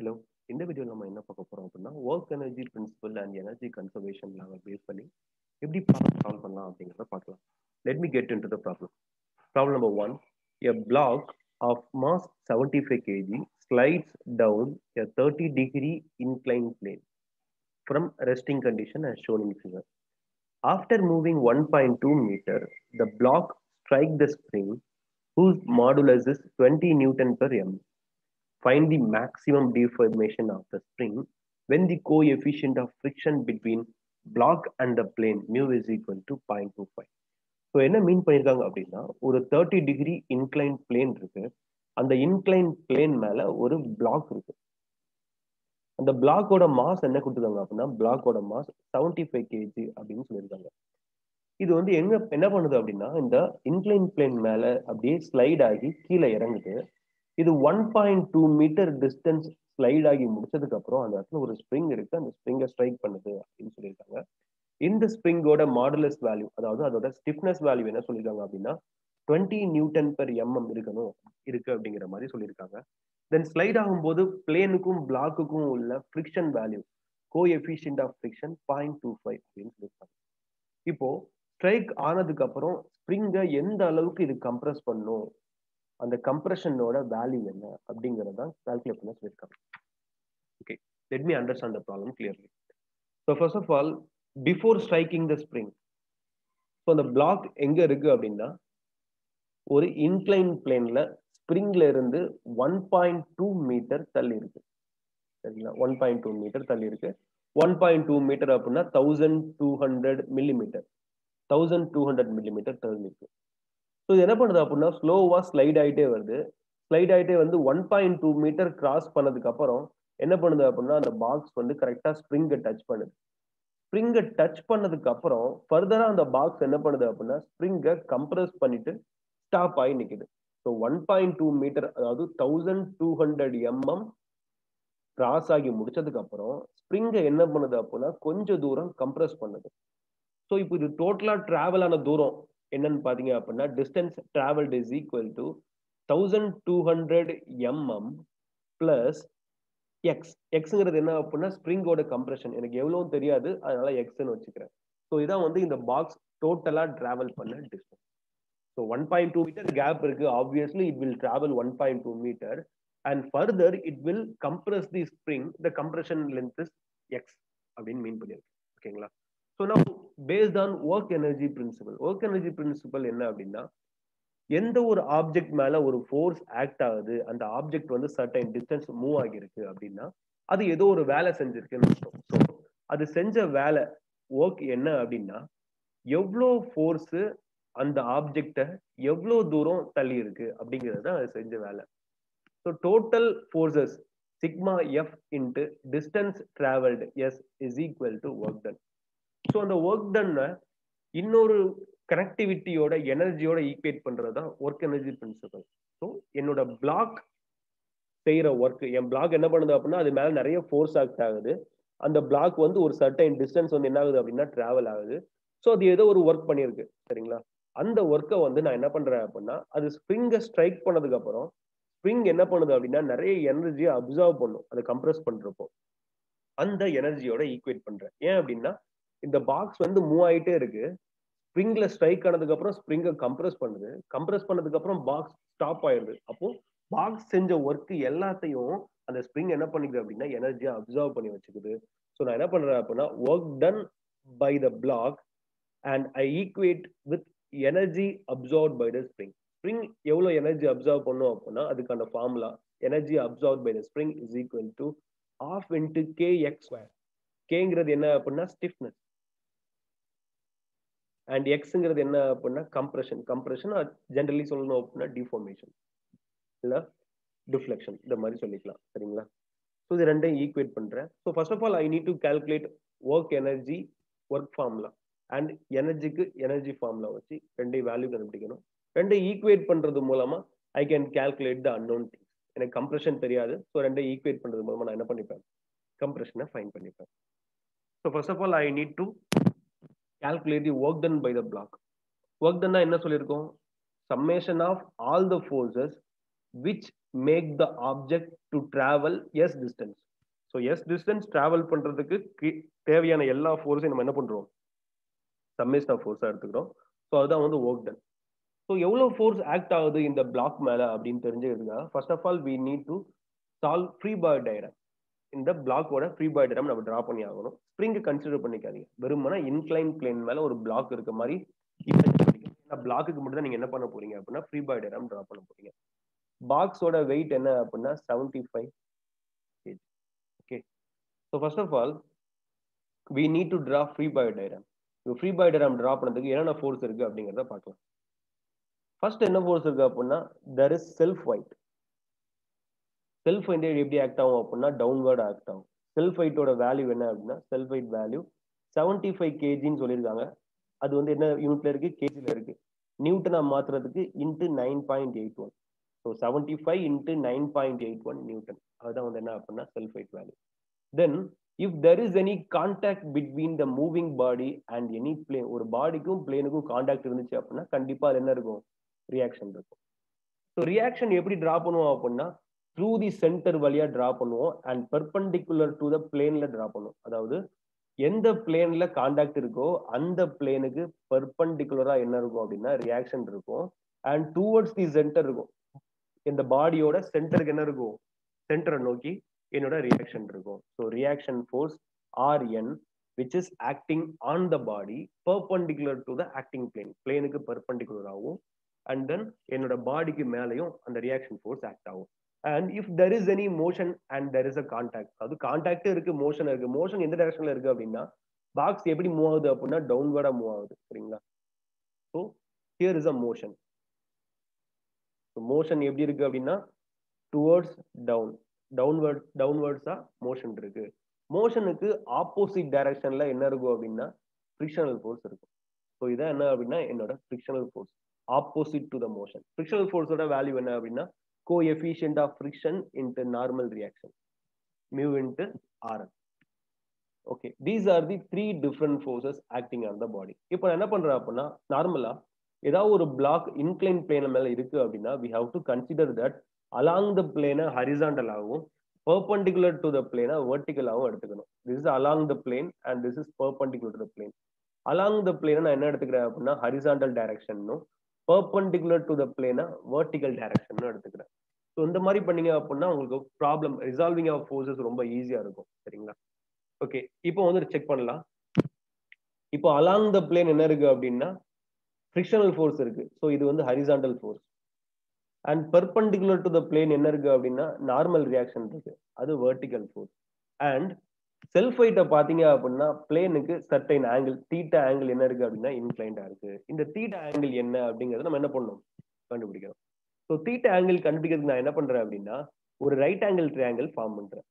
Hello இந்த வீடியோவில் நம்ம என்ன பார்க்க போறோம் அப்படின்னா work energy principle and energy conservation level base பண்ணி எப்படி ப்ராப்ளம் சால்வ் பண்ணலாம் அப்படிங்கிறத பார்க்கலாம் let me get into the problem problem number one a block of mass seventy five KG slides down a thirty degree incline plane from resting condition as shown in figure. After moving 1.2 meter, the block strike the spring whose modulus is 20 Newton per m. Find the maximum deformation of the spring when the coefficient of friction between block and the plane mu is equal to 0.25. So என்ன mean பண்ணியிருக்காங்க அப்படின்னா ஒரு thirty degree incline plane இருக்கு அந்த incline plane மேல ஒரு black இருக்கு அந்த பிளாக்கோட மாஸ் என்ன கொடுத்துருக்காங்க அப்படின்னா பிளாக்கோட மாஸ் செவன்டி ஃபைவ் கேஜி அப்படின்னு சொல்லியிருக்காங்க இது வந்து எங்க என்ன பண்ணுது அப்படின்னா இந்த இன்க்ளைன் பிளேன் மேல அப்படியே ஸ்லைட் ஆகி கீழே இறங்குது இது one point two meter distance slide ஆகி முடிச்சதுக்கு அப்புறம் அந்த இடத்துல ஒரு ஸ்ப்ரிங் இருக்கு அந்த ஸ்ப்ரிங்கை ஸ்ட்ரைக் பண்ணுது அப்படின்னு சொல்லியிருக்காங்க இந்த ஸ்ப்ரிங்கோட மாடுலஸ் வேல்யூ அதாவது அதோட ஸ்டிஃப்னஸ் வேல்யூ என்ன சொல்லியிருக்காங்க அப்படின்னா டுவெண்ட்டி நியூட்டன் பெர் எம்எம் இருக்கணும் இருக்கு அப்படிங்கிற மாதிரி சொல்லியிருக்காங்க தென் ஸ்லைட் ஆகும்போது பிளேனுக்கும் பிளாக்குக்கும் உள்ள friction value coefficient of friction point two five அப்படின்னு சொல்லியிருக்காங்க இப்போ ஸ்ட்ரைக் ஆனதுக்கு அப்புறம் ஸ்ப்ரிங்கை எந்த அளவுக்கு இது கம்ப்ரஸ் பண்ணும் அந்த கம்ப்ரெஷனோட வேல்யூ என்ன அப்படிங்கறத கால்குலேட் பண்ண சொல்லியிருக்காங்க okay let me understand the problem clearly so first of all before striking the spring so அந்த பிளாக் எங்க இருக்கு அப்படின்னா ஒரு இன்க்ளைன் பிளேன்ல ஸ்ப்ரிங்ல இருந்து ஒன் பாயிண்ட் டூ மீட்டர் தள்ளி இருக்கு சரிங்களா ஒன் பாயிண்ட் டூ மீட்டர் தள்ளி இருக்கு ஒன் பாயிண்ட் டூ மீட்டர் அப்படின்னா thousand two hundred millimeter thousand two hundred millimeter தள்ளி இருக்கு ஸோ இது என்ன பண்ணுது அப்படின்னா ஸ்லோவா ஸ்லைட் ஆகிட்டே வருது ஸ்லைட் ஆகிட்டே வந்து one point two meter cross பண்ணதுக்கு அப்புறம் என்ன பண்ணுது அப்படின்னா அந்த பாக்ஸ் வந்து கரெக்டாக ஸ்ப்ரிங்கை டச் பண்ணுது ஸ்ப்ரிங்கை டச் பண்ணதுக்கு அப்புறம் ஃபர்தரா அந்த பாக்ஸ் என்ன பண்ணுது அப்படின்னா ஸ்ப்ரிங்கை கம்ப்ரஸ் பண்ணிட்டு ஸ்டாப் ஆகி நிற்குது so one point two meter அதாவது thousand two hundred MM cross ஆகி முடிச்சதுக்கு அப்புறம் ஸ்ப்ரிங்கை என்ன பண்ணுது அப்படின்னா கொஞ்சம் தூரம் கம்ப்ரஸ் பண்ணுது ஸோ இப்போ இது டோட்டலா டிராவல் ஆன தூரம் என்னன்னு பாத்தீங்க அப்படின்னா distance travelled is equal to thousand two hundred MM plus X எக்ஸுங்கிறது என்ன அப்படின்னா ஸ்ப்ரிங்கோட கம்ப்ரெஷன் எனக்கு எவ்வளோ தெரியாது அதனால எக்ஸ்ன்னு வச்சுக்கிறேன் ஸோ இதான் வந்து இந்த பாக்ஸ் டோட்டலா டிராவல் பண்ண distance so one point two meter gap இருக்கு obviously it will travel one point two meter and further it will compress the spring the compression length is X அப்படின்னு மீன் பண்ணியிருக்கு ஓகேங்களா so நான் based on work energy principle work energy principle என்ன அப்படின்னா எந்த ஒரு object மேல ஒரு ஃபோர்ஸ் ஆக்ட் ஆகுது அந்த ஆப்ஜெக்ட் வந்து சர்டைன் டிஸ்டன்ஸ் மூவ் ஆகிருக்கு அப்படின்னா அது ஏதோ ஒரு வேலை செஞ்சிருக்குன்னு அர்த்தம் ஸோ அது செஞ்ச வேலை ஒர்க் என்ன அப்படின்னா எவ்வளோ ஃபோர்ஸு அந்த ஆப்ஜெக்டை எவ்வளோ தூரம் தள்ளி இருக்கு அப்படிங்கிறது தான் அது செஞ்ச வேலை so total forces sigma F into distance travelled S is equal to work done so அந்த ஒர்க் டன்னை இன்னொரு கனெக்டிவிட்டியோட எனர்ஜியோட ஈக்குவேட் பண்றது தான் ஒர்க் எனர்ஜி பிரின்சிபல் ஸோ என்னோட பிளாக் செய்யற ஒர்க் என் பிளாக் என்ன பண்ணுது அப்படின்னா அது மேல நிறைய ஃபோர்ஸ் ஆக்ட் ஆகுது அந்த பிளாக் வந்து ஒரு சர்டைன் டிஸ்டன்ஸ் வந்து என்ன ஆகுது அப்படின்னா டிராவல் ஆகுது ஸோ அது ஏதோ ஒரு ஒர்க் பண்ணியிருக்கு சரிங்களா அந்த ஒர்க்கை வந்து நான் என்ன பண்றேன் அப்படின்னா அது ஸ்ப்ரிங்கை ஸ்ட்ரைக் பண்ணதுக்கு அப்புறம் ஸ்ப்ரிங் என்ன பண்ணுது அப்படின்னா நிறைய எனர்ஜியை அப்சர்வ் பண்ணும் அதை கம்ப்ரஸ் பண்றப்போ அந்த எனர்ஜியோட ஈக்குவேட் பண்றேன் ஏன் அப்படின்னா இந்த பாக்ஸ் வந்து மூவ் ஆயிட்டே இருக்கு ஸ்ப்ரிங்ல ஸ்ட்ரைக் ஆனதுக்கு அப்புறம் ஸ்ப்ரிங்கை கம்ப்ரஸ் பண்ணுது கம்ப்ரஸ் பண்ணதுக்கு அப்புறம் பாக்ஸ் ஸ்டாப் ஆயிடுது அப்போ பாக்ஸ் செஞ்ச ஒர்க் எல்லாத்தையும் அந்த ஸ்ப்ரிங் என்ன பண்ணிக்குது அப்படின்னா எனர்ஜியை அப்சர்வ் பண்ணி வச்சுக்குது ஸோ நான் என்ன பண்றேன் அப்படின்னா work done by the block and I equate with energy absorb by the spring spring எவ்வளோ எனர்ஜி அப்சர்வ் பண்ணும் அப்படின்னா அதுக்கான formula energy absorb by the spring is equal to half into K X square கேங்கிறது என்ன அப்படின்னா stiffness and எக்ஸுங்கிறது என்ன அப்படின்னா compression compression generally சொல்லணும் அப்படின்னா டிஃபார்மேஷன் இல்லை டிஃப்ளெக்ஷன் இந்த மாதிரி சொல்லிக்கலாம் சரிங்களா ஸோ இது ரெண்டையும் ஈக்குவேட் பண்ணுறேன் so first of all I need to calculate work energy work formula and எனர்ஜிக்கு எனர்ஜி ஃபார்முலா வச்சு ரெண்டையும் வேல்யூ கண்டுபிடிக்கணும் ரெண்டையும் ஈக்குவேட் பண்ணுறது மூலமா I can calculate the unknown things எனக்கு கம்ப்ரெஷன் தெரியாது ஸோ ரெண்டையும் ஈக்குவேட் பண்ணுறது மூலமா நான் என்ன பண்ணிப்பேன் கம்ப்ரெஷனை ஃபைன் பண்ணிப்பேன் so first of all I need to calculate the work done by the block. Work done என்ன சொல்லியிருக்கோம் summation of all the forces which make the object to travel S distance so S distance travel பண்றதுக்கு கி- தேவையான எல்லா ஃபோர்ஸையும் நம்ம என்ன பண்றோம் summation of ஃபோர்ஸாக எடுத்துக்கிறோம் ஸோ அதுதான் வந்து ஒர்க் டன் ஸோ எவ்வளோ ஃபோர்ஸ் ஆக்ட் ஆகுது இந்த பிளாக் மேலே அப்படின்னு தெரிஞ்சுக்கிறதுக்காக first of all we need to solve free body diagram இந்த பிளாக்கோட ஃப்ரீ பாய் டயரம் நம்ம டிரா பண்ணி ஆகணும் ஸ்ப்ரிங் கன்சிடர் பண்ணிக்காதீங்க வெறுமனா இன்க்ளைன் பிளேன் மேலே ஒரு பிளாக் இருக்க மாதிரி imagine பண்ணிக்கோங்க ஏன்னா பிளாக்குக்கு மட்டும் தான் நீங்கள் என்ன பண்ண போறீங்க அப்படின்னா ஃப்ரீ பாய் டயரம் டிரா பண்ண போறீங்க பாக்ஸோட வெயிட் என்ன அப்படின்னா seventy five KG okay so first of all we need to draw free body diagram இப்போ ஃப்ரீ பாய் டயரம் ட்ரா பண்ணதுக்கு என்னென்ன ஃபோர்ஸ் இருக்கு அப்படிங்கிறத பார்க்கலாம் ஃபர்ஸ்ட் என்ன ஃபோர்ஸ் இருக்கு அப்படின்னா there is self weight self weight எப்படி ஆக்ட் ஆகும் அப்படின்னா டவுன்வர்ட் ஆக்ட் ஆகும் செல்ஃப் வெயிட்டோட வேல்யூ என்ன அப்படின்னா self weight value seventy five கேஜின்னு சொல்லியிருக்காங்க அது வந்து என்ன யூனிட்ல இருக்கு கேஜில இருக்கு நியூட்டனா மாத்துறதுக்கு into nine point eight one so seventy five into nine point eight one newton அதுதான் வந்து என்ன அப்படின்னா self weight value then if there is any contact between the moving body and any plane ஒரு பாடிக்கும் பிளேனுக்கும் கான்டாக்ட் இருந்துச்சு அப்படின்னா கண்டிப்பா அது என்ன இருக்கும் ரியாக்ஷன் இருக்கும் ஸோ ரியாக்ஷன் எப்படி டிரா பண்ணுவோம் அப்படின்னா த்ரூ தி சென்டர் வழியா டிரா பண்ணுவோம் அண்ட் பெர்பெண்டிகுலர் டு த பிளேன்ல டிரா பண்ணுவோம் அதாவது எந்த பிளேன்ல காண்டாக்ட் இருக்கோ அந்த பிளேனுக்கு பெர்பெண்டிகுலரா என்ன இருக்கும் அப்படின்னா ரியாக்ஷன் இருக்கும் அண்ட் டுவர்ட்ஸ் தி சென்டர் இருக்கும் இந்த பாடியோட சென்டருக்கு என்ன இருக்கும் சென்டரை நோக்கி என்னோட ரியாக்ஷன் இருக்கும் so reaction force R N which is acting on the body perpendicular to the acting plane பிளேனுக்கு பெர்பெண்டிகுலராகவும் அண்ட் தென் என்னோட பாடிக்கு மேலேயும் அந்த ரியாக்ஷன் ஃபோர்ஸ் ஆக்ட் ஆகும் and if there is any motion and there is a contact அது contact இருக்கு motion இருக்கு மோஷன் எந்த டைரக்ஷன்ல இருக்கு அப்படின்னா பாக்ஸ் எப்படி மூவ் ஆகுது அப்படின்னா டவுன்வர்டா மூவ் ஆகுது சரிங்களா so here is a motion motion எப்படி இருக்கு அப்படின்னா டுவர்ட்ஸ் டவுன் டவுன்வர்ட் டவுன்வர்ட்ஸா மோஷன் இருக்கு மோஷனுக்கு ஆப்போசிட் டைரக்ஷன்ல என்ன இருக்கும் அப்படின்னா ஃப்ரிக்ஷனல் ஃபோர்ஸ் இருக்கும் ஸோ இதான் என்ன அப்படின்னா என்னோட frictional force opposite to the motion frictional ஃபோர்ஸோட வேல்யூ என்ன அப்படின்னா coefficient of friction into normal reaction mu into rn okay these are the three different forces acting on the body இப்போ நான் என்ன பண்றேன் அப்படின்னா நார்மலா ஏதாவது ஒரு பிளாக் இன்க்ளைன் பிளேன் மேல இருக்கு அப்படின்னா we have to consider that along the plane horizontal ஆகவும் perpendicular to the plane vertical ஆகவும் எடுத்துக்கணும் this is along the plane and this is perpendicular to the plane along the plane நான் என்ன எடுத்துக்கிறேன் அப்படின்னா horizontal direction perpendicular to the பிளேனா vertical direction எடுத்துக்கிறேன் so இந்த மாதிரி பண்ணீங்க அப்படின்னா உங்களுக்கு ப்ராப்ளம் ரிசால்விங் ஆஃப் ஃபோர்ஸஸ் ரொம்ப ஈஸியா இருக்கும் சரிங்களா ஓகே இப்போ வந்து செக் பண்ணலாம் இப்போ அலாங் த பிளேன் என்ன இருக்கு அப்படின்னா ஃப்ரிக்ஷனல் ஃபோர்ஸ் இருக்கு ஸோ இது வந்து horizontal force and perpendicular to the plane என்ன இருக்கு அப்படின்னா நார்மல் ரியாக்ஷன் இருக்கு அது வெர்டிகல் ஃபோர்ஸ் அண்ட் செல்ஃப் வெயிட்டை பார்த்தீங்க அப்படின்னா பிளேனுக்கு சர்டைன் ஆங்கிள் தீட்டா ஆங்கிள் என்ன இருக்கு அப்படின்னா இன்க்ளைண்டா இருக்கு இந்த தீட்டா ஆங்கிள் என்ன அப்படிங்கறத நம்ம என்ன பண்ணணும் கண்டுபிடிக்கிறோம் ஸோ தீட்டா ஆங்கிள் கண்டுபிடிக்கிறதுக்கு நான் என்ன பண்றேன் அப்படின்னா ஒரு ரைட் ஆங்கிள் ட்ரையாங்கிள் ஃபார்ம் பண்றேன்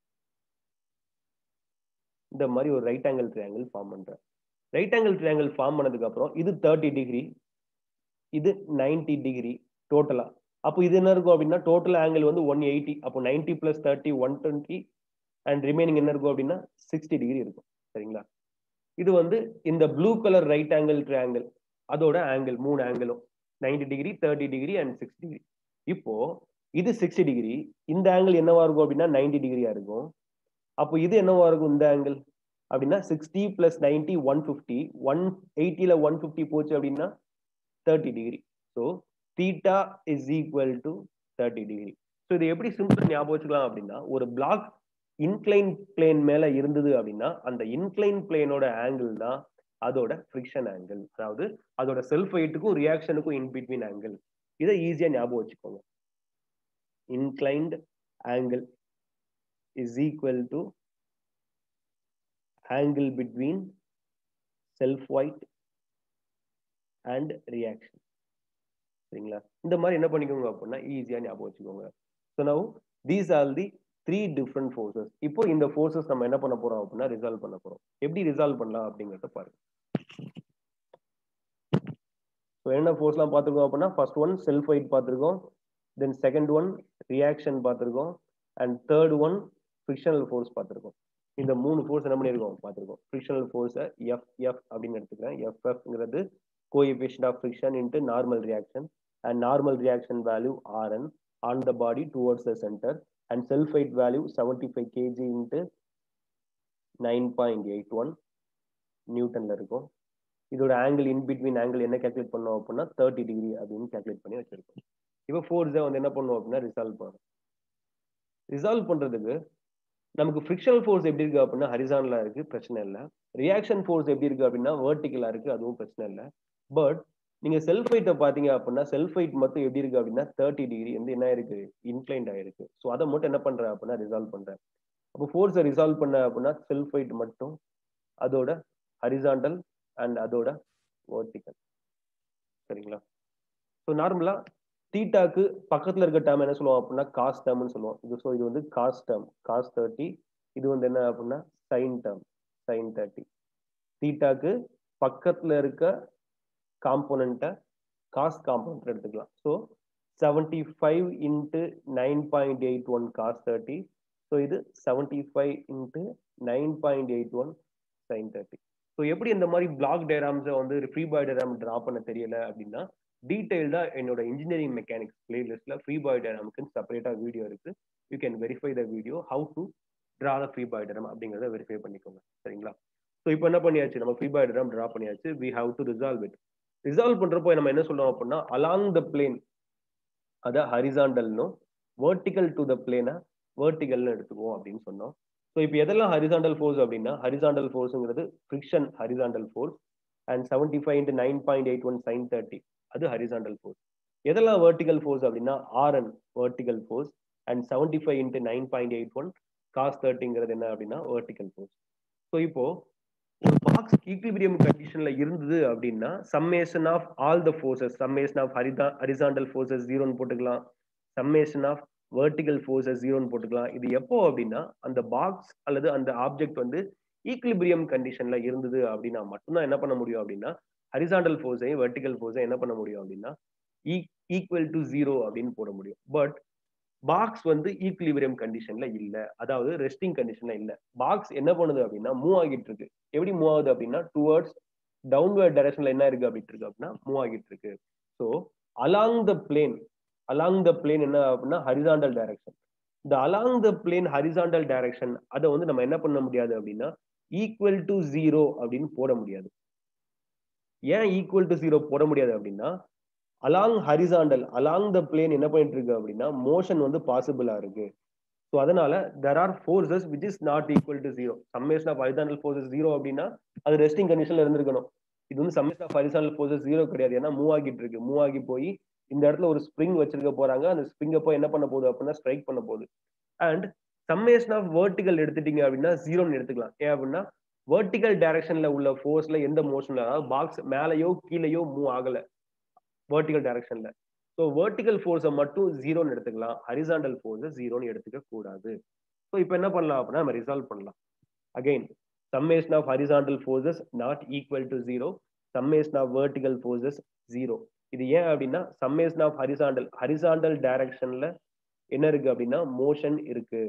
இந்த மாதிரி ஒரு ரைட் ஆங்கிள் ட்ரையாங்கிள் ஃபார்ம் பண்றேன் ரைட் ஆங்கிள் ட்ரையாங்கிள் ஃபார்ம் பண்ணதுக்கு அப்புறம் இது தேர்ட்டி டிகிரி இது நைன்டி டிகிரி டோட்டலா அப்போ இது என்ன இருக்கும் அப்படின்னா டோட்டல் ஆங்கிள் வந்து ஒன் எயிட்டி அப்போ ninety plus thirty one twenty and remaining என்ன இருக்கும் அப்படின்னா சிக்ஸ்டி டிகிரி இருக்கும் சரிங்களா இது வந்து இந்த blue colour right angle triangle அதோட ஆங்கிள் மூணு ஆங்கிளும் ninety degree thirty degree and sixty degree இப்போ இது சிக்ஸ்டி டிகிரி இந்த ஆங்கிள் என்னவா இருக்கும் அப்படின்னா நைன்டி டிகிரியா இருக்கும் அப்போ இது என்னவா இருக்கும் இந்த ஆங்கிள் அப்படின்னா sixty plus ninety one fifty one எயிட்டில ஒன் ஃபிஃப்டி போச்சு அப்படின்னா thirty degree so theta is equal to thirty degree so இது எப்படி சிம்பிள் ஞாபகம் வச்சுக்கலாம் அப்படின்னா ஒரு பிளாக் இன்க்ளைன் பிளேன் மேல இருந்தது அப்படின்னா அந்த இன்க்ளைன் பிளேனோட ஆங்கிள் தான் அதோட ஃப்ரிக்ஷன் ஆங்கிள் அதாவது அதோட செல்ஃப் வெயிட்டுக்கும் ரியாக்ஷனுக்கும் இன் பிட்வீன் ஆங்கிள் இதை ஈஸியா ஞாபகம் வச்சுக்கோங்க inclined angle is equal to angle between self weight and reaction சரிங்களா இந்த மாதிரி என்ன பண்ணிக்கோங்க அப்படின்னா ஈஸியா ஞாபகம் வச்சுக்கோங்க so now these are the three different forces இப்போ இந்த ஃபோர்ஸஸ் நம்ம என்ன பண்ண போறோம் அப்படின்னா ரிசால்வ் பண்ண போறோம் எப்படி ரிசால்வ் பண்ணலாம் அப்படிங்கறத பாருங்க ஸோ என்ன ஃபோர்ஸ்லாம் பார்த்துருக்கோம் அப்படின்னா ஃபர்ஸ்ட் ஒன் செல்ஃப் வெயிட் பார்த்துருக்கோம் தென் செகண்ட் ஒன் ரியாக்ஷன் பார்த்துருக்கோம் and third one frictional force பார்த்துருக்கோம் இந்த மூணு ஃபோர்ஸ் என்ன பண்ணியிருக்கோம் பார்த்துருக்கோம் ஃபிக்ஷனல் ஃபோர்ஸை எஃப் எஃப் அப்படின்னு எடுத்துக்கிறேன் எஃப் எஃப்ங்கிறது coefficient of friction into normal reaction and normal reaction value RN on the body towards the centre and self weight value seventy five KG into nine point eight one நியூட்டன்ல இருக்கும் இதோட angle in between angle என்ன calculate பண்ணோம் அப்படின்னா thirty degree அப்படின்னு calculate பண்ணி வச்சிருக்கோம் இப்போ ஃபோர்ஸை வந்து என்ன பண்ணுவோம் அப்படின்னா ரிசால்வ் பண்ணும் ரிசால்வ் பண்றதுக்கு நமக்கு ஃப்ரிக்ஷனல் ஃபோர்ஸ் எப்படி இருக்கு அப்படின்னா ஹரிசான்லா இருக்கு பிரச்சனை இல்லை ரியாக்ஷன் ஃபோர்ஸ் எப்படி இருக்கு அப்படின்னா வேர்டிகலா இருக்கு அதுவும் பிரச்சனை இல்லை பட் நீங்க செல்ஃப் வெயிட்டை பாத்தீங்க அப்படின்னா செல்ஃப் வெயிட் மட்டும் எப்படி இருக்கு அப்படின்னா தேர்ட்டி டிகிரி வந்து என்ன இருக்கு இன்க்ளைண்ட் ஆயிருக்கு ஸோ அதை மட்டும் என்ன பண்றேன் அப்படின்னா ரிசால்வ் பண்றேன் அப்போ ஃபோர்ஸை ரிசால்வ் பண்ண அப்படின்னா செல்ஃப் வெயிட் மட்டும் அதோட ஹரிசாண்டல் அண்ட் அதோட வேர்டிக்கல் சரிங்களா ஸோ நார்மலா தீட்டாக்கு பக்கத்துல இருக்க டேர்ம் என்ன சொல்லுவோம் அப்படின்னா காஸ் டேர்ம்னு சொல்லுவோம் இது ஸோ இது வந்து காஸ் டேர்ம் காஸ் தேர்ட்டி இது வந்து என்ன அப்படின்னா சைன் டேர்ம் சைன் தேர்ட்டி தீட்டாக்கு பக்கத்துல இருக்க காம்போனண்ட்டை காஸ் காம்போனண்ட் எடுத்துக்கலாம் so seventy five into nine point eight one cos thirty so இது seventy five into nine point eight one sine thirty so எப்படி இந்த மாதிரி பிளாக் டயராம்ஸை வந்து ஃப்ரீ பாய் டயராம் ட்ரா பண்ண தெரியல அப்படின்னா டீடைல்டா என்னோட இன்ஜினியரிங் மெக்கானிக்ஸ் பிளேலிஸ்ட்ல ஃப்ரீ பாய் டயராமுக்கு செப்பரேட்டா வீடியோ இருக்கு you can verify the video how to draw the free body diagram அப்படிங்கிறத வெரிஃபை பண்ணிக்கோங்க சரிங்களா ஸோ இப்போ என்ன பண்ணியாச்சு நம்ம ஃப்ரீ பாய் டயராம் ட்ரா பண்ணியாச்சு we have to resolve it resolve பண்றப்போ நம்ம என்ன சொல்றோம் அப்படின்னா அலாங் த பிளேன் அதை ஹரிசாண்டல்னும் வேர்டிக்கல் டு த பிளேனை வேர்டிகல்னு எடுத்துக்குவோம் அப்படின்னு சொன்னோம் ஸோ இப்போ எதெல்லாம் ஹரிசாண்டல் ஃபோர்ஸ் அப்படின்னா ஹரிசாண்டல் ஃபோர்ஸுங்கிறது friction horizontal force and seventy five into nine point eight one sine thirty அது ஹரிசாண்டல் ஃபோர்ஸ் எதெல்லாம் வேர்டிகல் ஃபோர்ஸ் அப்படின்னா RN vertical force and seventy five into nine point eight one cos தேர்ட்டிங்கிறது என்ன அப்படின்னா vertical force so இப்போ ஒரு box ஈக்விபிரியம் கண்டிஷன்ல இருந்தது அப்படின்னா summation of all the forces summation of ஹரிதா ஹரிசாண்டல் ஃபோர்ஸஸ் ஜீரோன்னு போட்டுக்கலாம் சம்மேஷன் ஆஃப் வேர்டிகல் ஃபோர்ஸஸ் ஜீரோன்னு போட்டுக்கலாம் இது எப்போ அப்படின்னா அந்த பாக்ஸ் அல்லது அந்த ஆப்ஜெக்ட் வந்து ஈக்லிபிரியம் கண்டிஷன்ல இருந்தது அப்படின்னா மட்டும்தான் என்ன பண்ண முடியும் அப்படின்னா ஹரிசாண்டல் ஃபோர்ஸையும் வெர்டிகல் ஃபோர்ஸையும் என்ன பண்ண முடியும் அப்படின்னா ஈக்குவல் டு ஜீரோ அப்படின்னு போட முடியும் பட் பாக்ஸ் வந்து ஈக்லிபிரியம் கண்டிஷன்ல இல்ல அதாவது ரெஸ்டிங் கண்டிஷன்ல இல்ல பாக்ஸ் என்ன பண்ணுது அப்படின்னா மூவ் ஆகிட்டு இருக்கு எப்படி மூவ் ஆகுது அப்படின்னா டுவர்ட்ஸ் டவுன்வர்ட் டைரக்ஷன்ல என்ன இருக்கு அப்படின்ட்டு இருக்கு அப்படின்னா மூவ் ஆகிட்டு இருக்கு so along the plane along the plane என்ன அப்படின்னா ஹரிசாண்டல் டைரக்ஷன் இந்த along the plane horizontal direction அதை வந்து நம்ம என்ன பண்ண முடியாது அப்படின்னா ஈக்குவல் டு ஜீரோ அப்படின்னு போட முடியாது ஏன் ஈக்குவல் டு ஜீரோ போட முடியாது அப்படின்னா along horizontal along the plane என்ன பண்ணிட்டு இருக்கு அப்படின்னா மோஷன் வந்து பாசிபிளா இருக்கு ஸோ அதனால there are forces which is not equal to zero summation of horizontal forces zero அப்படின்னா அது ரெஸ்டிங் கண்டிஷன்ல இருந்திருக்கணும் இது வந்து summation of horizontal forces zero கிடையாது ஏன்னா மூவ் ஆகிட்டு இருக்கு மூவ் ஆகி போய் இந்த இடத்துல ஒரு ஸ்ப்ரிங் வச்சிருக்க போறாங்க அந்த ஸ்ப்ரிங்கை போய் என்ன பண்ண போகுது அப்படின்னா ஸ்ட்ரைக் பண்ண போகுது அண்ட் சம்மேஷன் ஆஃப் வேர்டிகல் எடுத்துட்டீங்க அப்படின்னா ஜீரோன்னு எடுத்துக்கலாம் ஏன் அப்படின்னா வேர்டிகல் டைரக்ஷன்ல உள்ள ஃபோர்ஸ்ல எந்த மோஷன்ல அதாவது பாக்ஸ் மேலேயோ கீழேயோ மூவ் ஆகல வேர்டிகல் டைரக்ஷன்ல ஸோ வேர்டிகல் ஃபோர்ஸை மட்டும் ஜீரோன்னு எடுத்துக்கலாம் ஹரிசாண்டல் ஃபோர்ஸை ஜீரோன்னு எடுத்துக்க கூடாது ஸோ இப்போ என்ன பண்ணலாம் அப்படின்னா நம்ம ரிசால்வ் பண்ணலாம் again summation of horizontal forces not equal to zero summation of vertical forces zero இது ஏன் அப்படின்னா சம்மேஷன் ஆஃப் ஹரிசாண்டல் ஹரிசாண்டல் டைரக்ஷன்ல என்ன இருக்கு அப்படின்னா மோஷன் இருக்கு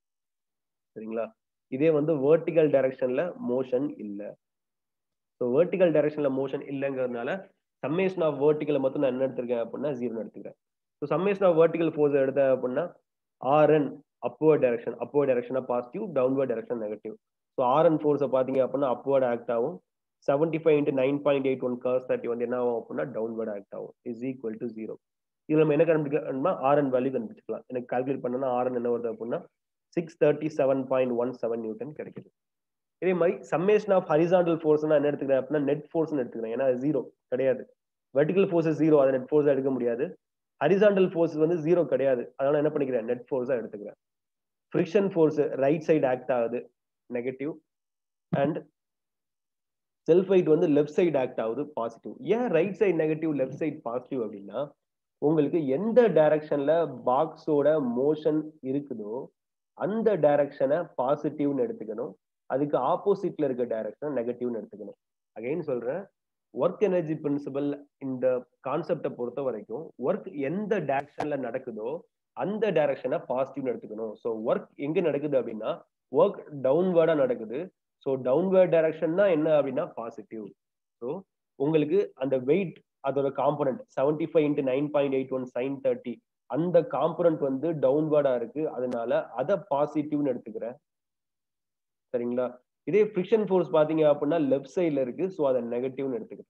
சரிங்களா இதே வந்து வேர்டிகல் டைரக்ஷன்ல மோஷன் இல்லை ஸோ வேர்டிகல் டைரக்ஷன்ல மோஷன் இல்லைங்கிறதுனால சம்மேஷன் ஆஃப் வேர்டிகல் மட்டும் நான் என்ன எடுத்திருக்கேன் அப்படின்னா ஜீரோ எடுத்துக்கிறேன் so summation of vertical force எடுத்தேன் அப்படின்னா ஆர்என் அப்வர்ட் டைரக்ஷன் அப்வர்ட் டைரக்ஷனா positive downward direction negative so RN ஃபோர்ஸை பார்த்தீங்க அப்படின்னா அப்வர்ட் ஆக்ட் ஆகும் seventy five into nine point eight one cos thirty வந்து என்ன ஆகும் அப்படின்னா டவுன்வர்ட் ஆக்ட் ஆகும் இஸ் ஈக்குவல் டு ஜீரோ இதில் நம்ம என்ன கண்டுபிடிக்கணும்னா ஆர்என் வேல்யூ கண்டுபிடிச்சிக்கலாம் எனக்கு கால்குலேட் பண்ணனா ஆர்என் என்ன வருது அப்படின்னா six thirty seven point one seven newton கிடைக்குது இதே மாதிரி சம்மேஷன் ஆஃப் ஹரிசாண்டல் ஃபோர்ஸ்னா என்ன எடுத்துக்கிறேன் அப்படின்னா நெட் ஃபோர்ஸ்னு எடுத்துக்கிறேன் ஏன்னா ஜீரோ கிடையாது வெர்டிகல் ஃபோர்ஸ் ஜீரோ அதை நெட் ஃபோர்ஸாக எடுக்க முடியாது ஹரிசாண்டல் ஃபோர்ஸ் வந்து ஜீரோ கிடையாது அதனால என்ன பண்ணிக்கிறேன் நெட் ஃபோர்ஸாக எடுத்துக்கிறேன் friction force right side act ஆகுது நெகட்டிவ் அண்ட் செல்ஃப் வெயிட் வந்து லெஃப்ட் சைடு ஆக்ட் ஆகுது பாசிட்டிவ் ஏன் right side negative left side positive அப்படின்னா உங்களுக்கு எந்த டைரக்ஷன்ல பாக்ஸோட மோஷன் இருக்குதோ அந்த டைரக்ஷனை பாசிட்டிவ்னு எடுத்துக்கணும் அதுக்கு ஆப்போசிட்ல இருக்க டைரக்ஷன் நெகட்டிவ்னு எடுத்துக்கணும் அகைன் சொல்றேன் ஒர்க் எனர்ஜி பிரின்சிபல் இந்த கான்செப்டை பொறுத்த வரைக்கும் ஒர்க் எந்த டைரக்ஷன்ல நடக்குதோ அந்த டைரக்ஷனை பாசிட்டிவ்னு எடுத்துக்கணும் ஸோ ஒர்க் எங்க நடக்குது அப்படின்னா ஒர்க் டவுன்வேர்டா நடக்குது ஸோ டவுன்வேர்ட் டைரக்ஷன் தான் என்ன அப்படின்னா பாசிட்டிவ் ஸோ உங்களுக்கு அந்த வெயிட் அதோட component seventy five into nine point eight one sine thirty அந்த காம்பனண்ட் வந்து டவுன்வர்டா இருக்கு அதனால அதை பாசிட்டிவ்னு எடுத்துக்கிறேன் சரிங்களா இதே ஃபிரிக்ஷன் ஃபோர்ஸ் பாத்தீங்க அப்படின்னா லெஃப்ட் சைட்ல இருக்கு ஸோ அதை நெகட்டிவ்னு எடுத்துக்கிறேன்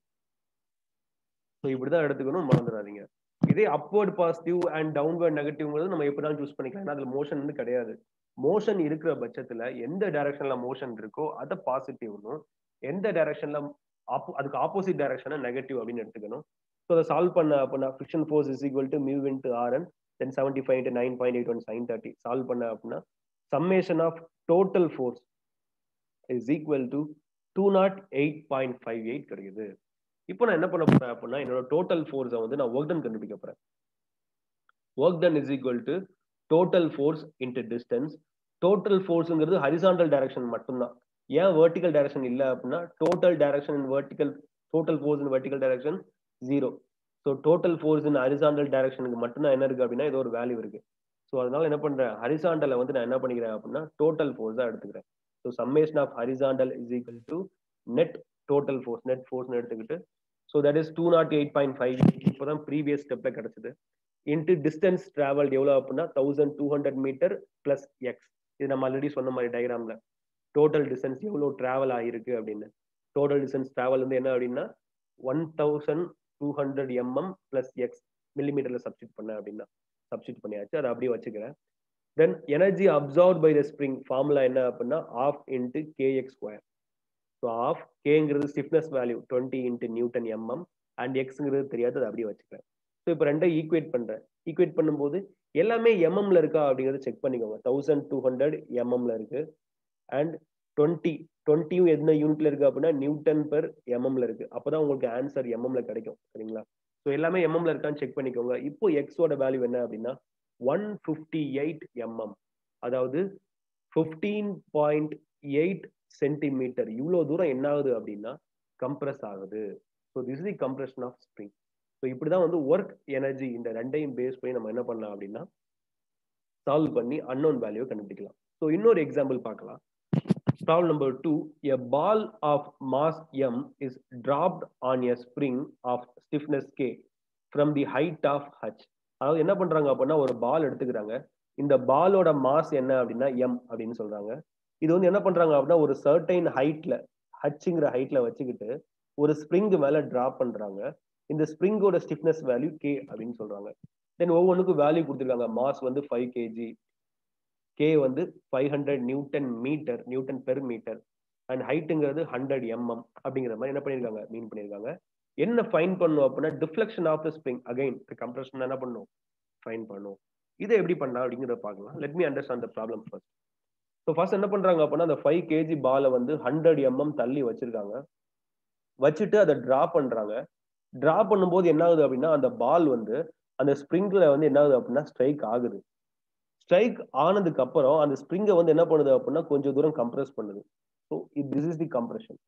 ஸோ இப்படிதான் எடுத்துக்கணும் மறந்துடாதீங்க இதே அப்வர்ட் பாசிட்டிவ் அண்ட் டவுன்வர்ட் நெகட்டிவ்ங்கிறது நம்ம எப்படினாலும் சூஸ் பண்ணிக்கலாம் ஏன்னா அதுல மோஷன் வந்து கிடையாது மோஷன் இருக்கிற பட்சத்துல எந்த டைரக்ஷன்ல மோஷன் இருக்கோ அதை பாசிட்டிவ்னும் எந்த டைரக்ஷன்ல அதுக்கு ஆப்போசிட் டைரக்ஷனை நெகட்டிவ் அப்படின்னு எடுத்துக்கணும் ஸோ அதை சால்வ் பண்ண அப்படின்னா friction force is equal to mu into RN then seventy five into nine point eight one sine thirty solve பண்ண அப்படின்னா summation of total force is equal to two nought eight point five eight கிடைக்குது இப்போ நான் என்ன பண்ண போறேன் அப்படின்னா என்னோட டோட்டல் ஃபோர்ஸை வந்து நான் ஒர்க் டன் கண்டுபிடிக்க போறேன் work done is equal to total force into distance total ஃபோர்ஸுங்கிறது ஹரிசாண்டல் டைரக்ஷன் மட்டும்தான் ஏன் வெர்டிக்கல் டைரக்ஷன் இல்லை அப்படின்னா total direction in vertical total force in vertical direction zero so total force in horizontal டைரக்ஷனுக்கு மட்டும்தான் என்ன இருக்கு அப்படின்னா ஏதோ ஒரு வேல்யூ இருக்கு ஸோ அதனால என்ன பண்றேன் ஹரிசாண்டலை வந்து நான் என்ன பண்ணிக்கிறேன் அப்படின்னா டோட்டல் ஃபோர்ஸ் தான் எடுத்துக்கிறேன் so summation of horizontal is equal to net total force net ஃபோர்ஸ்னு எடுத்துக்கிட்டு so that is two nought eight point five இப்போதான் ப்ரீவியஸ் ஸ்டெப்ல கிடைச்சது இன்ட்டு டிஸ்டன்ஸ் டிராவல் எவ்வளோ அப்படின்னா thousand two hundred metre plus x இது நம்ம ஆல்ரெடி சொன்ன மாதிரி டயக்ராம்ல டோட்டல் டிஸ்டன்ஸ் எவ்வளோ டிராவல் ஆகிருக்கு அப்படின்னு டோட்டல் டிஸ்டன்ஸ் டிராவல் வந்து என்ன அப்படின்னா one thousand two hundred MM plus x மில்லிமீட்டர்ல சப்ஸ்டிட் பண்ண அப்படின்னா சப்ஸ்டிட் பண்ணியாச்சு அதை அப்படியே வச்சுக்கிறேன் then energy absorb by the spring formula என்ன அப்படின்னா half into k x square so half கேங்கிறது stiffness value twenty into newton mm and எக்ஸுங்கிறது தெரியாது அதை அப்படியே வச்சுக்கிறேன் ஸோ இப்போ ரெண்டை ஈக்குவேட் பண்றேன் ஈக்குவேட் பண்ணும்போது எல்லாமே எம்எம்ல இருக்கா அப்படிங்கிறத செக் பண்ணிக்கோங்க தௌசண்ட் டூ ஹண்ட்ரட் எம்எம்ல இருக்கு அண்ட் டுவெண்ட்டி டுவெண்ட்டியும் என்ன யூனிட்ல இருக்கு அப்படின்னா நியூட்டன் பெர் எம்எம்ல இருக்கு அப்பதான் உங்களுக்கு ஆன்சர் எம்எம்ல கிடைக்கும் சரிங்களா ஸோ எல்லாமே எம்எம்ல இருக்கான்னு செக் பண்ணிக்கோங்க இப்போ எக்ஸோட வேல்யூ என்ன அப்படின்னா ஒன் ஃபிஃப்டி எயிட் எம்எம் அதாவது ஃபிஃப்டீன் பாயிண்ட் எயிட் சென்டிமீட்டர் இவ்வளோ தூரம் என்ன ஆகுது அப்படின்னா கம்ப்ரஸ் ஆகுது so this the compression of spring so இப்படிதான் வந்து ஒர்க் எனர்ஜி இந்த ரெண்டையும் பேஸ் பண்ணி நம்ம என்ன பண்ணலாம் அப்படின்னா சால்வ் பண்ணி அன்னோன் வேல்யூ கண்டுபிடிக்கலாம் ஸோ இன்னொரு எக்ஸாம்பிள் பார்க்கலாம் problem number two a ball of mass m is dropped on a spring of stiffness k from the height of h அதாவது என்ன பண்றாங்க அப்படின்னா ஒரு பால் எடுத்துக்கிறாங்க இந்த பாலோட மாஸ் என்ன அப்படின்னா எம் அப்படின்னு சொல்றாங்க இது வந்து என்ன பண்றாங்க அப்படின்னா ஒரு சர்டைன் ஹைட்ல ஹச்சுங்கிற ஹைட்ல வச்சுக்கிட்டு ஒரு ஸ்ப்ரிங் மேல டிராப் பண்றாங்க இந்த ஸ்ப்ரிங்கோட ஸ்டிஃப்னஸ் வேல்யூ கே அப்படின்னு சொல்றாங்க தென் ஒவ்வொன்றுக்கும் வேல்யூ கொடுத்துருக்காங்க மாஸ் வந்து ஃபைவ் கேஜி கே வந்து five hundred newton metre newton per metre and ஹைட்டுங்கிறது ஹண்ட்ரட் எம்எம் அப்படிங்கிற மாதிரி என்ன பண்ணியிருக்காங்க மீன் பண்ணியிருக்காங்க என்ன ஃபைன் பண்ணும் அப்படின்னா deflection of the spring again compression என்ன பண்ணும் ஃபைன் பண்ணும் இதை எப்படி பண்ணலாம் அப்படிங்கிறத பார்க்கலாம் let me understand the problem first so first என்ன பண்றாங்க அப்படின்னா அந்த ஃபைவ் கேஜி பாலை வந்து ஹண்ட்ரட் எம்எம் தள்ளி வச்சிருக்காங்க வச்சுட்டு அதை டிரா பண்றாங்க டிரா பண்ணும்போது என்ன ஆகுது அப்படின்னா அந்த பால் வந்து அந்த ஸ்ப்ரிங்ல வந்து என்ன ஆகுது அப்படின்னா ஸ்ட்ரைக் ஆகுது ஸ்ட்ரைக் ஆனதுக்கு அப்புறம் அந்த ஸ்ப்ரிங்கை வந்து என்ன பண்ணுது அப்படின்னா கொஞ்சம் தூரம் கம்ப்ரெஸ் பண்ணுது so this is the compression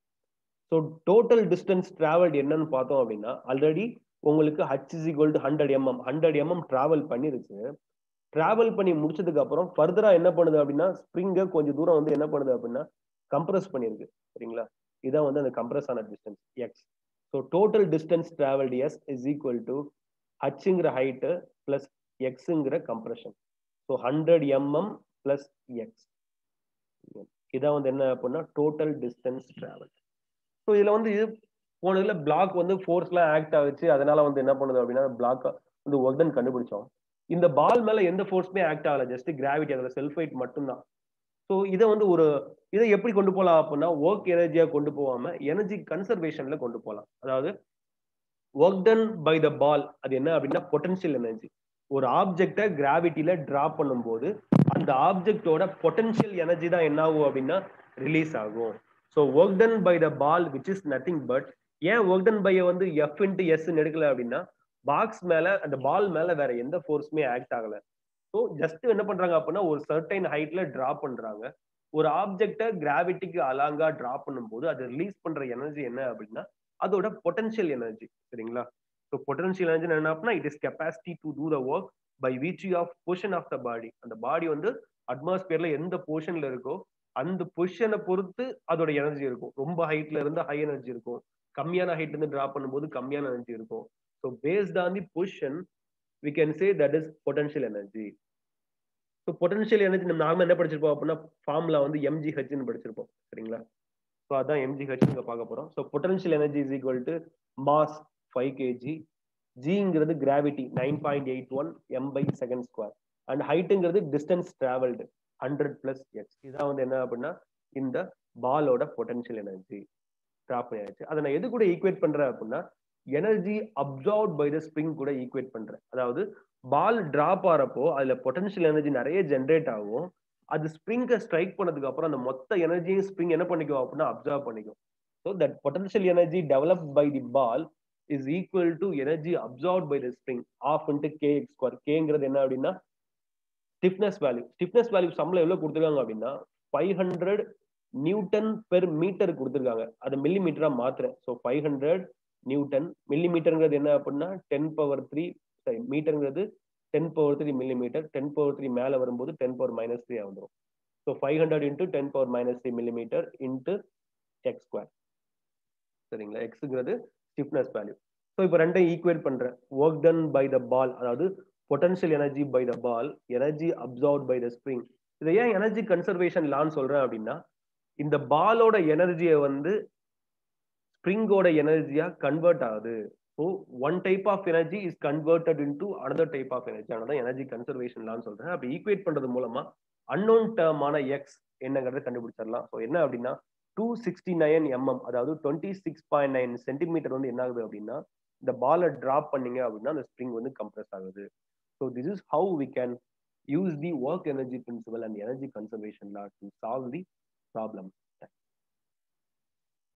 so total distance travelled என்னன்னு பார்த்தோம் அப்படின்னா ஆல்ரெடி உங்களுக்கு h is equal to hundred mm hundred mm travel பண்ணிருச்சு டிராவல் பண்ணி முடிச்சதுக்கு அப்புறம் ஃபர்தரா என்ன பண்ணுது அப்படின்னா ஸ்ப்ரிங்கை கொஞ்சம் தூரம் வந்து என்ன பண்ணுது அப்படின்னா கம்ப்ரெஸ் பண்ணிருக்கு சரிங்களா இதான் வந்து அந்த கம்ப்ரெஸ் ஆன distance x so total distance travelled S is equal to ஹச்சுங்கிற ஹைட்டு பிளஸ் எக்ஸுங்கிற compression so hundred MM plus X இதான் வந்து என்ன அப்படின்னா டோட்டல் டிஸ்டன்ஸ் டிராவல் ஸோ இதுல வந்து இது போனதுல பிளாக் வந்து ஃபோர்ஸ்லாம் ஆக்ட் ஆகுச்சு அதனால வந்து என்ன பண்ணுது அப்படின்னா பிளாக் வந்து ஒர்டன் கண்டுபிடிச்சோம் இந்த பால் மேல எந்த ஃபோர்ஸுமே ஆக்ட் ஆகல ஜஸ்ட் கிராவிட்டி அதில் செல்ஃப் வெயிட் மட்டும்தான் ஸோ இதை வந்து ஒரு இதை எப்படி கொண்டு போகலாம் அப்படின்னா ஒர்க் எனர்ஜியா கொண்டு போகாம எனர்ஜி கன்சர்வேஷன்ல கொண்டு போகலாம் அதாவது work done by the ball அது என்ன அப்படின்னா பொட்டன்ஷியல் எனர்ஜி ஒரு ஆப்ஜெக்டை கிராவிட்டியில டிராப் பண்ணும்போது அந்த ஆப்ஜெக்டோட பொட்டன்ஷியல் எனர்ஜி தான் என்ன ஆகும் அப்படின்னா ரிலீஸ் ஆகும் so work done by the ball which is nothing but ஏன் ஒர்க் டன் பைய வந்து எஃப் இன்ட்டு எஸ் எடுக்கல அப்படின்னா பாக்ஸ் மேல அந்த பால் மேல வேற எந்த ஃபோர்ஸுமே ஆக்ட் ஆகல ஸோ ஜஸ்ட் என்ன பண்றாங்க அப்படின்னா ஒரு சர்டைன் ஹைட்ல டிராப் பண்றாங்க ஒரு ஆப்ஜெக்டை கிராவிட்டிக்கு அலாங்கா டிராப் பண்ணும்போது அது ரிலீஸ் பண்ற எனர்ஜி என்ன அப்படின்னா அதோட பொட்டன்ஷியல் எனர்ஜி சரிங்களா ஸோ பொட்டன்ஷியல் எனர்ஜி என்ன அப்படின்னா it is capacity to do the work by வீச்சி of position of the body அந்த பாடி வந்து அட்மாஸ்பியர்ல எந்த பொசிஷன்ல இருக்கோ அந்த பொசிஷனை பொறுத்து அதோட எனர்ஜி இருக்கும் ரொம்ப ஹைட்ல இருந்து ஹை எனர்ஜி இருக்கும் கம்மியான ஹைட்ல இருந்து டிராப் பண்ணும்போது கம்மியான எனர்ஜி இருக்கும் so based on the position we can say that is potential energy so potential energy நம்ம நார்மலாக என்ன படிச்சிருப்போம் அப்படின்னா ஃபார்முலா வந்து எம்ஜிஹெச்னு படிச்சிருப்போம் சரிங்களா ஸோ அதான் எம்ஜிஹெச் இங்கே பார்க்க போகிறோம் so potential energy is equal to mass five KG ஜிங்கிறது gravity nine point eight one M by second square and ஹைட்டுங்கிறது distance travelled hundred plus X இதான் வந்து என்ன அப்படின்னா இந்த பாலோட பொட்டன்ஷியல் எனர்ஜி ட்ராப் பண்ணியாச்சு அதை நான் எது கூட ஈக்குவேட் பண்றேன் அப்படின்னா energy absorb by the spring கூட ஈக்குவேட் பண்றேன் அதாவது பால் டிராப் ஆறப்போ அதுல பொட்டன்ஷியல் எனர்ஜி நிறைய ஜென்ரேட் ஆகும் அது ஸ்ப்ரிங்கை ஸ்ட்ரைக் பண்ணதுக்கு அப்புறம் அந்த மொத்த எனர்ஜியும் ஸ்ப்ரிங் என்ன பண்ணிக்கும் அப்படின்னா அப்சர்வ் பண்ணிக்கும் so that potential energy develop by the ball is equal to energy absorb by the spring half into K X square கேங்கிறது என்ன அப்படின்னா ஸ்டிஃப்னஸ் வேல்யூ ஸ்டிஃப்னஸ் வேல்யூ சம்ல எவ்வளவு கொடுத்துருக்காங்க அப்படின்னா five hundred newton per metre கொடுத்துருக்காங்க அது மில்லி மீட்டரா மாத்துறேன் ஸோ ஃபைவ் ஹண்ட்ரட் நியூட்டன் மில்லி மீட்டருங்கிறது என்ன அப்படின்னா டென் பவர் த்ரீ சாரி மீட்டருங்கிறது ten power three millimetre ten power three மேலே வரும்போது டென் பவர் மைனஸ் த்ரீ வந்துடும் so five hundred into ten power minus three millimetre into x square சரிங்களா எக்ஸுங்கிறது ஸ்டிஃப்னஸ் வேல்யூ ஸோ இப்போ ரெண்டையும் equate பண்றேன் work done by the ball அதாவது potential energy by the ball energy absorb by the spring இதை ஏன் energy conservation லான்னு சொல்றேன் அப்படின்னா இந்த பாலோட எனர்ஜியை வந்து ஸ்ப்ரிங்கோட எனர்ஜியா கன்வெர்ட் ஆகுது so one type of energy is converted into another type of energy அதனால எனர்ஜி கன்சர்வேஷன் லான்னு சொல்றேன் அப்படி ஈக்குவேட் பண்றது மூலமா அன்னோன் டேர்மான எக்ஸ் என்னங்கிறத கண்டுபிடிச்சிடலாம் ஸோ என்ன அப்படின்னா டூ சிக்ஸ்டி நைன் எம்எம் அதாவது twenty six point nine centimetre வந்து என்ன ஆகுது அப்படின்னா இந்த பாலை டிராப் பண்ணீங்க அப்படின்னா அந்த ஸ்ப்ரிங் வந்து கம்ப்ரெஸ் ஆகுது so this is how we can use the work energy principle and energy conservation law to solve the problem